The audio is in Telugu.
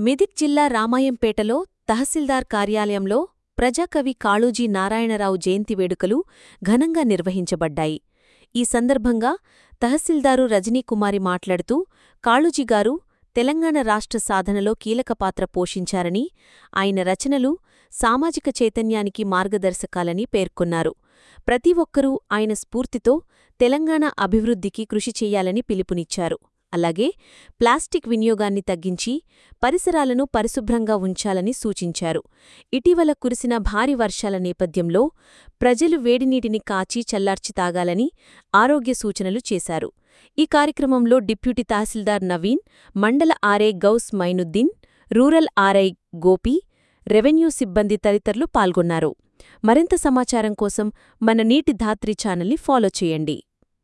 మెదిక్ జిల్లా రామాయంపేటలో తహసీల్దార్ కార్యాలయంలో ప్రజాకవి కాళూజీ నారాయణరావు జయంతి వేడుకలు ఘనంగా నిర్వహించబడ్డాయి ఈ సందర్భంగా తహసీల్దారు రజనీకుమారి మాట్లాడుతూ కాళూజీగారు తెలంగాణ రాష్ట్ర సాధనలో కీలక పాత్ర పోషించారని ఆయన రచనలు సామాజిక చైతన్యానికి మార్గదర్శకాలని పేర్కొన్నారు ప్రతి ఒక్కరూ ఆయన స్ఫూర్తితో తెలంగాణ అభివృద్ధికి కృషి చెయ్యాలని పిలుపునిచ్చారు అలాగే ప్లాస్టిక్ వినియోగాన్ని తగ్గించి పరిసరాలను పరిశుభ్రంగా ఉంచాలని సూచించారు ఇటీవల కురిసిన భారీ వర్షాల నేపథ్యంలో ప్రజలు వేడినీటిని కాచి చల్లార్చి తాగాలని ఆరోగ్య సూచనలు చేశారు ఈ కార్యక్రమంలో డిప్యూటీ తహసీల్దార్ నవీన్ మండల RI Ghouse Moinuddin rural RI Gopi revenue సిబ్బంది తదితరులు పాల్గొన్నారు మరింత సమాచారం కోసం మన నీటి ధాత్రి ఛానల్ని ఫాలో చేయండి